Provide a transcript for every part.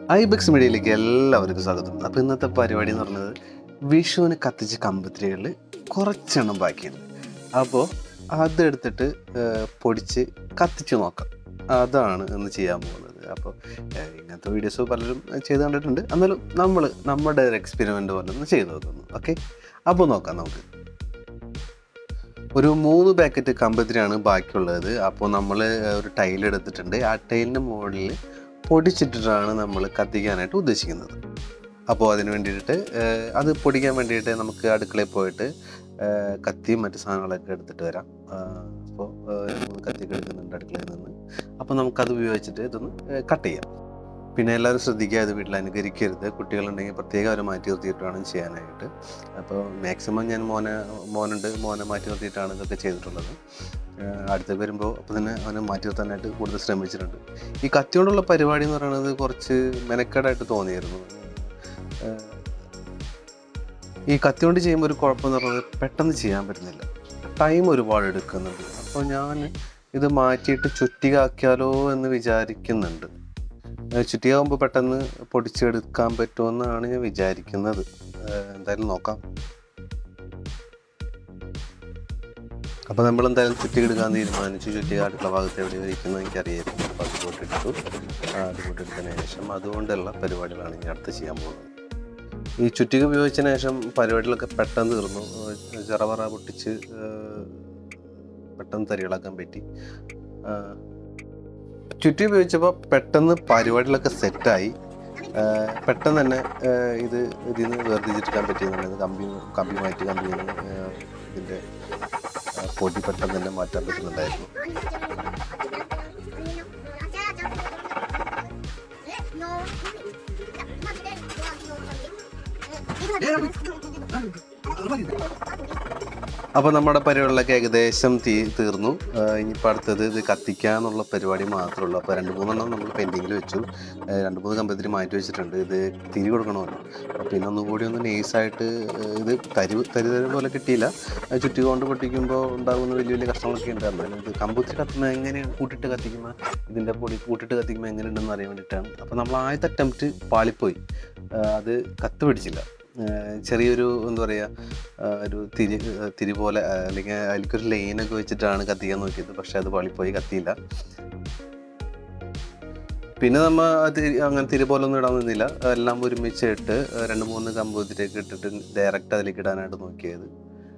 ibex മീഡിയയിലേക്ക് എല്ലാവർക്കും സ്വാഗതം അപ്പോൾ ഇന്നത്തെ പരിപാടി എന്ന് പറഞ്ഞത് വിഷുവിന് കത്തിച്ച കമ്പത്തിരികളിൽ കുറച്ചെണ്ണം ബാക്കിയുണ്ട് അപ്പോൾ അതെടുത്തിട്ട് ഏഹ്, പൊടിച്ച് കത്തിച്ച് നോക്കാം അതാണ് ഇന്ന് ചെയ്യാൻ പോകുന്നത് അപ്പോൾ ഏഹ്, ഇങ്ങനത്തെ വീഡിയോസ് പലരും ചെയ്ത് കണ്ടിട്ടുണ്ട് എന്നാലും നമ്മൾ നമ്മുടെ ഒരു എക്സ്പെരിമെൻ്റ് പോലെ ഒന്ന് ചെയ്ത് നോക്കുന്നു ഓക്കെ അപ്പോൾ നോക്കാം നമുക്ക് ഒരു മൂന്ന് പാക്കറ്റ് കമ്പത്തിരിയാണ് ബാക്കിയുള്ളത് അപ്പോൾ നമ്മൾ ഒരു ടൈൽ എടുത്തിട്ടുണ്ട് ആ ടൈലിൻ്റെ മുകളിൽ പൊടിച്ചിട്ടിട്ടാണ് നമ്മൾ കത്തിക്കാനായിട്ട് ഉദ്ദേശിക്കുന്നത് അപ്പോൾ അതിന് വേണ്ടിയിട്ട് ഏഹ്, അത് പൊടിക്കാൻ വേണ്ടിയിട്ട് നമുക്ക് അടുക്കളയിൽ പോയിട്ട് ഏഹ്, കത്തിയും മറ്റു സാധനങ്ങളൊക്കെ എടുത്തിട്ട് വരാം ആഹ്, അപ്പോൾ ഏഹ്, മൂന്ന് കത്തിയൊക്കെ എടുക്കുന്നുണ്ട് അടുക്കളയിൽ നിന്ന് അപ്പോൾ നമുക്കത് ഉപയോഗിച്ചിട്ട് ഇതൊന്ന് കട്ട് ചെയ്യാം പിന്നെ എല്ലാവരും ശ്രദ്ധിക്കുക ഇത് വീട്ടിൽ അനുകരിക്കരുത് കുട്ടികളുണ്ടെങ്കിൽ പ്രത്യേകം അവരെ മാറ്റി നിർത്തിയിട്ട് വേണം ചെയ്യാനായിട്ട് അപ്പോൾ മാക്സിമം ഞാൻ മോനെ മോനുണ്ട് മോനെ മാറ്റി നിർത്തിയിട്ടാണ് ഇതൊക്കെ ചെയ്തിട്ടുള്ളത് ഏഹ് അടുത്ത് വരുമ്പോൾ അപ്പോൾ തന്നെ അവനെ മാറ്റി നിർത്താനായിട്ട് കൂടുതൽ ശ്രമിച്ചിട്ടുണ്ട് ഈ കത്തി കൊണ്ടുള്ള പരിപാടി എന്ന് പറയുന്നത് കുറച്ച് മെനക്കേടായിട്ട് തോന്നിയിരുന്നു ഏഹ് ഈ കത്തി കൊണ്ട് ചെയ്യുമ്പോൾ ഒരു കുഴപ്പമെന്ന് പറയുന്നത് പെട്ടെന്ന് ചെയ്യാൻ പറ്റുന്നില്ല ടൈം ഒരുപാട് എടുക്കുന്നുണ്ട് അപ്പോൾ ഞാൻ ഇത് മാറ്റിയിട്ട് ചുറ്റികാക്കിയാലോ എന്ന് വിചാരിക്കുന്നുണ്ട് ഏഹ് ചുറ്റിയാകുമ്പോൾ പെട്ടെന്ന് പൊടിച്ചെടുക്കാൻ പറ്റുമെന്നാണ് ഞാൻ വിചാരിക്കുന്നത് ഏഹ് എന്തായാലും നോക്കാം അപ്പോൾ നമ്മൾ എന്തായാലും ചുറ്റിയെടുക്കാൻ തീരുമാനിച്ചു ചുറ്റി അടുക്കള ഭാഗത്ത് എവിടെ ഇരിക്കുന്നത് എനിക്കറിയായിരുന്നു അപ്പോൾ അത് പോട്ടെടുത്തു ആ, അത് പോട്ടെടുത്തതിന് ശേഷം അതുകൊണ്ടുള്ള പരിപാടികളാണ് ഇനി അടുത്ത് ചെയ്യാൻ പോകുന്നത് ഈ ചുറ്റിക ഉപയോഗിച്ചതിന് ശേഷം പരിപാടികളൊക്കെ പെട്ടെന്ന് തീർന്നു ഏഹ് ചെറവറ പൊട്ടിച്ച് ഏഹ് പെട്ടെന്ന് തരികളാക്കാൻ പറ്റി ആഹ് ചുറ്റി ഉപയോഗിച്ചപ്പോൾ പെട്ടെന്ന് പരിപാടികളൊക്കെ സെറ്റായി പെട്ടെന്ന് തന്നെ ആഹ് ഇത് ഇതിൽ നിന്ന് വേർതിരിച്ചെടുക്കാൻ പറ്റിയെന്നുള്ളത് കമ്പി കമ്പി മാറ്റി കമ്പിയിൽ നിന്ന് ആഹ് ഇതിൻ്റെ ആഹ് പൊടി പെട്ടെന്ന് തന്നെ മാറ്റാൻ പറ്റുന്നുണ്ടായിരുന്നു അപ്പോൾ നമ്മുടെ പരിപാടികളൊക്കെ ഏകദേശം തീ തീർന്നു ആഹ് ഇനിയിപ്പോൾ അടുത്തത് ഇത് കത്തിക്കാന്നുള്ള പരിപാടി മാത്രമേ ഉള്ളൂ അപ്പോൾ രണ്ട് മൂന്നെണ്ണം നമ്മൾ പെൻഡിങ്ങിൽ വെച്ചു ആഹ് രണ്ട് മൂന്ന് കമ്പത്തിന് മാറ്റി വെച്ചിട്ടുണ്ട് ഇത് തിരി കൊടുക്കണമല്ലോ അപ്പോൾ പിന്നെ ഒന്നുകൂടി ഒന്ന് നൈസായിട്ട് ഇത് തരി തരി തരി പോലെ കിട്ടിയില്ല ആഹ് ചുറ്റി കൊണ്ട് പൊട്ടിക്കുമ്പോൾ ഉണ്ടാകുന്ന വലിയ വലിയ കഷ്ണങ്ങളൊക്കെ ഉണ്ട് എന്നാലും ഇത് കമ്പുത്തി കത്തുന്നത് എങ്ങനെയാണ് കൂട്ടിട്ട് കത്തിക്കുമ്പോൾ ഇതിൻ്റെ പൊടി കൂട്ടിട്ട് കത്തിക്കുമ്പോൾ എങ്ങനെയുണ്ടെന്ന് അറിയാൻ വേണ്ടിയിട്ടാണ് അപ്പോൾ നമ്മൾ ആദ്യത്തെ അറ്റംപ്റ്റ് പാളിപ്പോയി ആഹ് അത് കത്ത് പിടിച്ചില്ല ആഹ് ചെറിയൊരു എന്താ പറയുക ആഹ് ഒരു തിരി ആഹ് തിരി പോലെ ആഹ് അല്ലെങ്കിൽ അതിലേക്കൊരു ലൈനൊക്കെ വെച്ചിട്ടാണ് കത്തിക്കാൻ നോക്കിയത് പക്ഷെ അത് പാളിപ്പോയി കത്തിയില്ല പിന്നെ നമ്മൾ അത് അങ്ങനെ തിരി പോലെ ഒന്നും ഇടാൻ നിന്നില്ല എല്ലാം ഒരുമിച്ച് ഇട്ട് രണ്ട് മൂന്ന് കമ്പൂത്തിലേക്ക് ഇട്ടിട്ട് ഡയറക്റ്റ് അതിലേക്ക് ഇടാനായിട്ട് നോക്കിയത്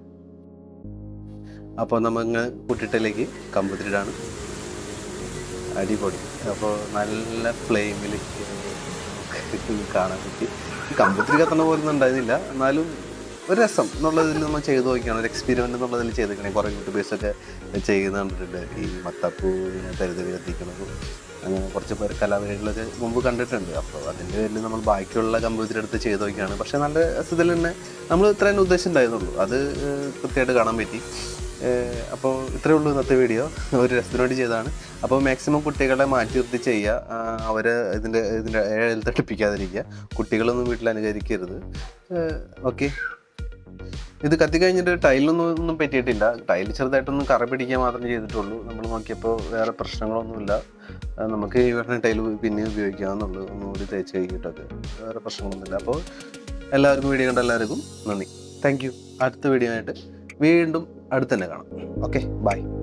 അപ്പോൾ നമ്മൾ ഇങ്ങനെ കൂട്ടിയിട്ടിലേക്ക് കമ്പൂത്തിരിടാണ് അടിപൊളി അപ്പോൾ നല്ല ഫ്ലെയിമിൽ കാണാൻ പറ്റി കമ്പത്തിരി കത്തണ പോലൊന്നും ഉണ്ടായിരുന്നില്ല എന്നാലും ഒരു രസം എന്നുള്ളതിൽ നമ്മൾ ചെയ്ത് നോക്കിയാണ് ഒരു എക്സ്പീരിമെൻ്റ് എന്നുള്ളതിൽ ചെയ്തിരിക്കണേ കുറേ യൂട്യൂബേഴ്സൊക്കെ ചെയ്യുന്ന കണ്ടിട്ടുണ്ട് ഈ മത്തപ്പൂ ഇങ്ങനെ തരുതരി കത്തിക്കണതും അങ്ങനെ കുറച്ച് പേർ കലാപരികളൊക്കെ മുമ്പ് കണ്ടിട്ടുണ്ട് അപ്പോൾ അതിൻ്റെ പേരിൽ നമ്മൾ ബാക്കിയുള്ള കമ്പ്യൂട്ടർ എടുത്ത് ചെയ്ത് നോക്കിയാണ് പക്ഷേ നല്ല രസത്തിൽ തന്നെ നമ്മൾ ഇത്ര തന്നെ ഉദ്ദേശം ഉണ്ടായിരുന്നുള്ളൂ അത് ഏഹ്, കൃത്യമായിട്ട് കാണാൻ പറ്റി ഏഹ്, അപ്പോൾ ഇത്രയേ ഉള്ളൂ ഇന്നത്തെ വീഡിയോ ഒരു രസത്തിന് വേണ്ടി ചെയ്തതാണ് അപ്പോൾ മാക്സിമം കുട്ടികളെ മാറ്റി നിർത്തി ചെയ്യുക അവർ ഇതിൻ്റെ ഇതിൻ്റെ ഏഴിൽ തട്ടിപ്പിക്കാതിരിക്കുക കുട്ടികളൊന്നും വീട്ടിൽ അനുകരിക്കരുത് ഓക്കെ ഇത് കത്തി കഴിഞ്ഞിട്ട് ടൈലൊന്നും ഒന്നും പറ്റിയിട്ടില്ല ടൈൽ ചെറുതായിട്ടൊന്നും കറ പിടിക്കാൻ മാത്രമേ ചെയ്തിട്ടുള്ളൂ നമ്മൾ നോക്കിയപ്പോൾ വേറെ പ്രശ്നങ്ങളൊന്നുമില്ല ആ, നമുക്ക് ഈ വരുന്ന ടൈൽ പിന്നെ ഉപയോഗിക്കാമെന്നുള്ളൂ ഒന്നുകൂടി തേച്ച് കഴിഞ്ഞിട്ടൊക്കെ വേറെ പ്രശ്നങ്ങളൊന്നുമില്ല അപ്പോൾ എല്ലാവർക്കും വീഡിയോ കണ്ട എല്ലാവർക്കും നന്ദി താങ്ക് യു അടുത്ത വീഡിയോ ആയിട്ട് വീണ്ടും അടുത്ത് തന്നെ കാണാം ഓക്കെ ബൈ